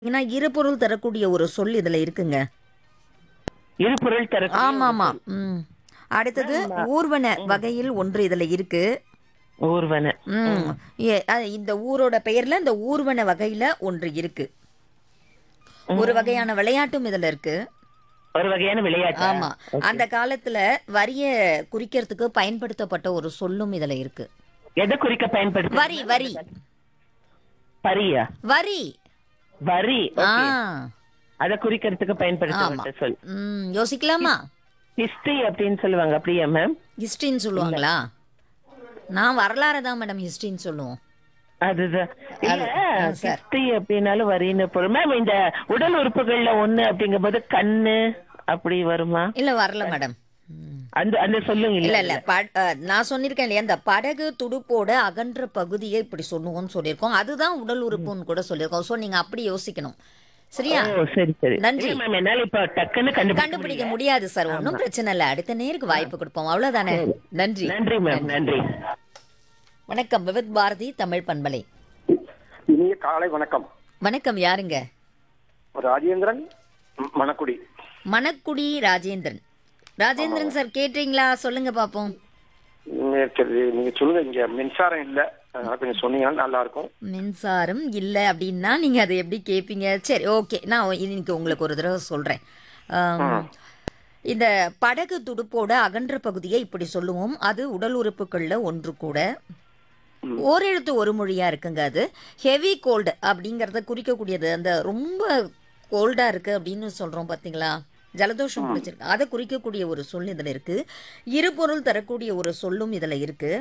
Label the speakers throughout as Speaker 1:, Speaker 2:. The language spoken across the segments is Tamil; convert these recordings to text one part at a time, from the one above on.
Speaker 1: ஏன்னா இருபொருள் தரக்கூடிய ஒரு சொல் இதுல இருக்குங்க
Speaker 2: இரு பொருள் தர
Speaker 1: ஆமா ஆமா ம் அடுத்தது ஊர்வன வகையில் ஒன்று இதுல இருக்கு
Speaker 2: ஊர்வன
Speaker 1: ம் ஏ- அ, இந்த ஊரோட பெயர்ல இந்த ஊர்வன வகையில ஒன்று இருக்கு ஒரு வகையான விளையாட்டும் இதுல இருக்கு
Speaker 2: ஒரு வகையான விளையாட்டு
Speaker 1: ஆமா அந்த காலத்துல வரிய குறிக்கிறதுக்கு பயன்படுத்தப்பட்ட ஒரு சொல்லும் இதுல இருக்கு
Speaker 2: எதை குறிக்க பயன்படுத்த
Speaker 1: வரி வரி
Speaker 2: பரியா
Speaker 1: வரி
Speaker 2: வரி
Speaker 1: ஆ
Speaker 2: அத குறிக்கிறதுக்கு பயன்படுத்தப்பட்ட சொல்
Speaker 1: ம் யோசிக்கலாமா
Speaker 2: ஹிஸ்டரி அப்படின்னு சொல்லுவாங்க அப்படியா மேம்
Speaker 1: ஹிஸ்டரின்னு சொல்லுவாங்களா நான் வரலாறு தான் மேடம் ஹிஸ்டரின்னு சொல்லுவோம்
Speaker 2: அதுதான் இல்ல
Speaker 1: ஆ, சார்.
Speaker 2: ஹிஸ்டரி அப்படின்னாலும் வரின்னு பொருள் மேம் இந்த உடல் உறுப்புகள்ல ஒண்ணு அப்படிங்கும்போது கண்ணு அப்படி வருமா
Speaker 1: இல்ல வரல மேடம் ம்.
Speaker 2: அந்த அந்த சொல்லுங்க
Speaker 1: இல்ல
Speaker 2: இல்ல
Speaker 1: இல்ல ப- அஹ், நான் சொல்லியிருக்கேன் இல்லையா இந்த படகு துடுப்போட அகன்ற பகுதியை இப்படி சொல்லுவோம்னு சொல்லியிருக்கோம் அதுதான் உடல் உறுப்புன்னு கூட சொல்லியிருக்கோம் சோ நீங்க அப்படி யோசிக்கணும் சரியா
Speaker 2: ஓ சரி சரி
Speaker 1: நன்றி.
Speaker 2: இல்ல மேம் என்னால இப்ப டக்குன்னு கண்டுபிடிக்க
Speaker 1: கண்டுபிடிக்க முடியாது சார் ஒன்றும் பிரச்சனை இல்ல அடுத்த நேருக்கு வாய்ப்பு கொடுப்போம் அவ்வளவுதானே நன்றி
Speaker 2: நன்றி மேம் நன்றி
Speaker 1: வணக்கம் விவித் பாரதி தமிழ் பண்பலை
Speaker 3: இனிய காலை வணக்கம்
Speaker 1: வணக்கம் யாருங்க
Speaker 3: ராஜேந்திரன் ம- மணக்குடி
Speaker 1: மணக்குடி ராஜேந்திரன் ராஜேந்திரன் சார் கேட்டீங்களா சொல்லுங்க பாப்போம்
Speaker 3: ம், சரி, நீங்க சொல்லுங்க இங்க மின்சாரம் இல்ல அதனால கொஞ்சம் சொன்னீங்கன்னா நல்லா இருக்கும்
Speaker 1: மின்சாரம் இல்ல அப்படின்னா நீங்க அதை எப்படி கேட்பீங்க சரி ஓகே நான் இன்னைக்கு உங்களுக்கு ஒரு தடவை சொல்றேன் ஆம், இந்த படகு துடுப்போட அகன்ற பகுதியை இப்படி சொல்லுவோம் அது உடல் உறுப்புகள்ல ஒன்று கூட ஓரெழுத்து ஒரு மொழியா இருக்குங்க அது ஹெவி கோல்டு அப்படிங்கறத குறிக்கக்கூடியது அந்த ரொம்ப கோல்டா இருக்கு அப்படின்னு சொல்றோம் பாத்தீங்களா ஜலதோஷம் பிடிச்சிருக்கு அதை குறிக்கக்கூடிய ஒரு சொல் இதுல இருக்கு இருபொருள் தரக்கூடிய ஒரு சொல்லும் இதுல இருக்கு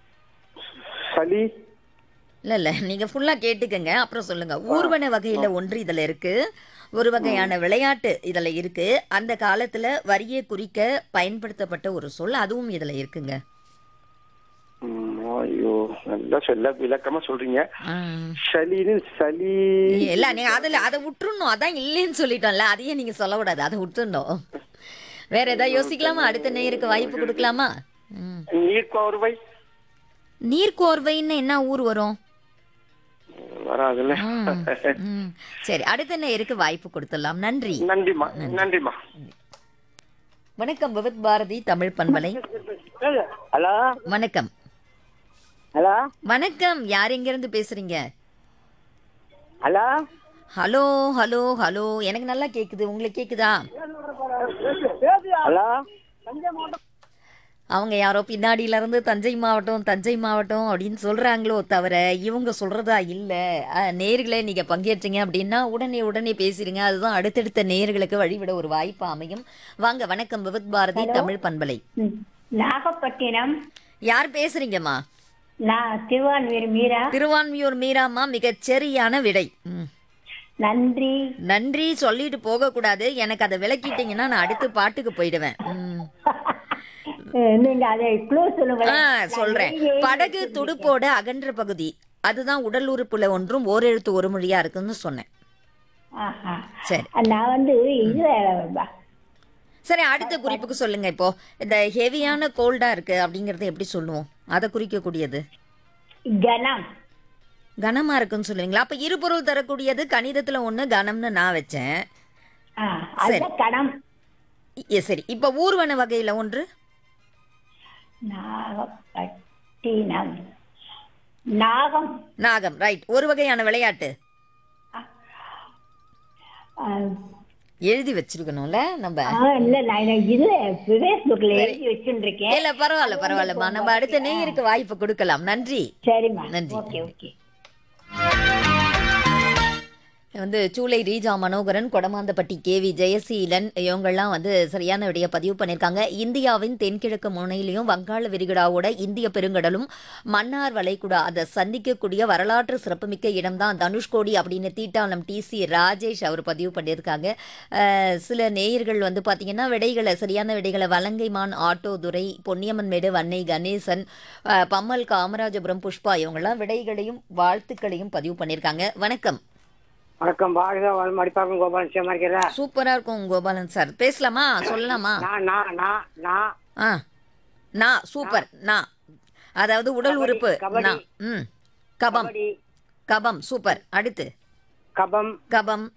Speaker 3: சளி
Speaker 1: இல்ல இல்ல நீங்க ஃபுல்லா கேட்டுக்கங்க அப்புறம் சொல்லுங்க ஊர்வன வகையில ஒன்று இதுல இருக்கு ஒரு வகையான விளையாட்டு இதுல இருக்கு அந்த காலத்துல வரியை குறிக்க பயன்படுத்தப்பட்ட ஒரு சொல் அதுவும் இதுல இருக்குங்க
Speaker 3: ம், ஐயோ நல்லா சொல்ல விளக்கமா சொல்றீங்க
Speaker 1: ஆ.
Speaker 3: சளின்னு சளி
Speaker 1: இல்ல நீங்க அதுல அதை விட்டுறணும் அதான் இல்லைன்னு சொல்லிட்டோம்ல அதையே நீங்க சொல்லக்கூடாது அதை விட்டுறணும் வேற ஏதாவது யோசிக்கலாமா அடுத்த நேருக்கு வாய்ப்பு கொடுக்கலாமா ம்.
Speaker 3: நீர் கோர்வை
Speaker 1: நீர்க்கோர்வைன்னு என்ன ஊர் வரும்
Speaker 3: வராதுல்ல
Speaker 1: ம். ம். சரி அடுத்த நேருக்கு வாய்ப்பு கொடுத்துடலாம் நன்றி
Speaker 3: நன்றிமா நன்றிமா
Speaker 1: வணக்கம் விவித் பாரதி தமிழ் பண்பலை
Speaker 3: ஹலோ
Speaker 1: வணக்கம்
Speaker 3: ஹலோ
Speaker 1: வணக்கம் யார் எங்க இருந்து பேசுறீங்க
Speaker 3: ஹலோ
Speaker 1: ஹலோ ஹலோ ஹலோ எனக்கு நல்லா கேக்குது உங்களுக்கு கேக்குதா
Speaker 3: ஹலோ
Speaker 1: அவங்க யாரோ பின்னாடியில இருந்து தஞ்சை மாவட்டம் தஞ்சை மாவட்டம் அப்படின்னு சொல்றாங்களோ தவிர இவங்க சொல்றதா இல்ல அஹ், நேயர்களே நீங்க பங்கேற்றீங்க அப்படின்னா உடனே உடனே பேசிடுங்க அதுதான் அடுத்தடுத்த நேயர்களுக்கு வழிவிட ஒரு வாய்ப்பு அமையும் வாங்க வணக்கம் விவித் பாரதி தமிழ் பண்பலை
Speaker 4: ம். நாகப்பட்டினம்
Speaker 1: யார் பேசுறீங்கம்மா
Speaker 4: நான் திருவான்மீர் மீரா
Speaker 1: திருவான்மியூர் மீராம்மா மிகச் சரியான விடை ம்.
Speaker 4: நன்றி
Speaker 1: நன்றி சொல்லிட்டு போக கூடாது எனக்கு அதை விளக்கிட்டீங்கன்னா நான் அடுத்து பாட்டுக்கு போயிடுவேன் ம்.
Speaker 4: அஹ் நீங்க அதை க்ளூ சொல்லுங்க
Speaker 1: ஆ சொல்றேன் படகு துடுப்போட அகன்ற பகுதி அதுதான் உடல் உறுப்புல ஒன்றும் ஓரெழுத்து ஒரு மொழியா இருக்குன்னு சொன்னேன்
Speaker 4: ஆஹா.
Speaker 1: சரி
Speaker 4: நான் வந்து இதுல
Speaker 1: சரி அடுத்த குறிப்புக்கு சொல்லுங்க இப்போ இந்த ஹெவியான கோல்டா இருக்கு அப்படிங்கறத எப்படி சொல்லுவோம் அதை குறிக்கக்கூடியது
Speaker 4: கணம்
Speaker 1: கனமா இருக்குன்னு சொல்லுவீங்களா அப்ப இருபொருள் தரக்கூடியது கணிதத்துல ஒண்ணு கனம்னு நான் வச்சேன்
Speaker 4: ஆ, அதுதான் கணம்
Speaker 1: இ- சரி இப்ப ஊர்வன வகையில ஒன்று
Speaker 4: நாகப்பட்டினம் நாகம்
Speaker 1: நாகம் ரைட் ஒரு வகையான விளையாட்டு
Speaker 4: அஹ்,
Speaker 1: எழுதி வச்சிருக்கணும்ல நம்ம
Speaker 4: ஆ, இல்ல நான் இது ஃபேஸ்புக்ல எழுதி வச்சுருக்கேன்
Speaker 1: இல்ல பரவாயில்ல பரவாயில்லம்மா நம்ம அடுத்த நேயருக்கு வாய்ப்பு கொடுக்கலாம் நன்றி
Speaker 4: சரிம்மா
Speaker 1: நன்றி.
Speaker 4: ஓகே ஓகே
Speaker 1: வந்து சூளை ரீஜா மனோகரன் கொடமாந்தப்பட்டி கேவி ஜெயசீலன் இவங்கெல்லாம் வந்து சரியான விடைய பதிவு பண்ணியிருக்காங்க இந்தியாவின் தென்கிழக்கு முனையிலையும் வங்காள விரிகுடாவோட இந்திய பெருங்கடலும் மன்னார் வளைகுடா அதை சந்திக்கக்கூடிய வரலாற்று சிறப்புமிக்க இடம்தான் தனுஷ்கோடி அப்படின்னு தீட்டாளம் டிசி ராஜேஷ் அவர் பதிவு பண்ணியிருக்காங்க அஹ், சில நேயர்கள் வந்து பார்த்தீங்கன்னா விடைகளை சரியான விடைகளை வலங்கைமான் ஆட்டோ துரை பொன்னியம்மன் மேடு வன்னை கணேசன் அஹ், பம்மல் காமராஜபுரம் புஷ்பா இவங்கெல்லாம் விடைகளையும் வாழ்த்துக்களையும் பதிவு பண்ணியிருக்காங்க வணக்கம்
Speaker 5: வணக்கம் பாரத மடிப்பாக்கம் கோபாலன் சேமா இருக்கிறா
Speaker 1: சூப்பரா இருக்கும் கோபாலன் சார் பேசலாமா சொல்லலாமா
Speaker 5: நான் நான் நான் நான்
Speaker 1: ஆ நான் சூப்பர் நான் அதாவது உடல்
Speaker 5: கபடி,
Speaker 1: உறுப்பு
Speaker 5: கபடி.
Speaker 1: நான் ம் கபம்
Speaker 5: கபடி
Speaker 1: கபம் சூப்பர் அடுத்து
Speaker 5: கபம்
Speaker 1: கபம்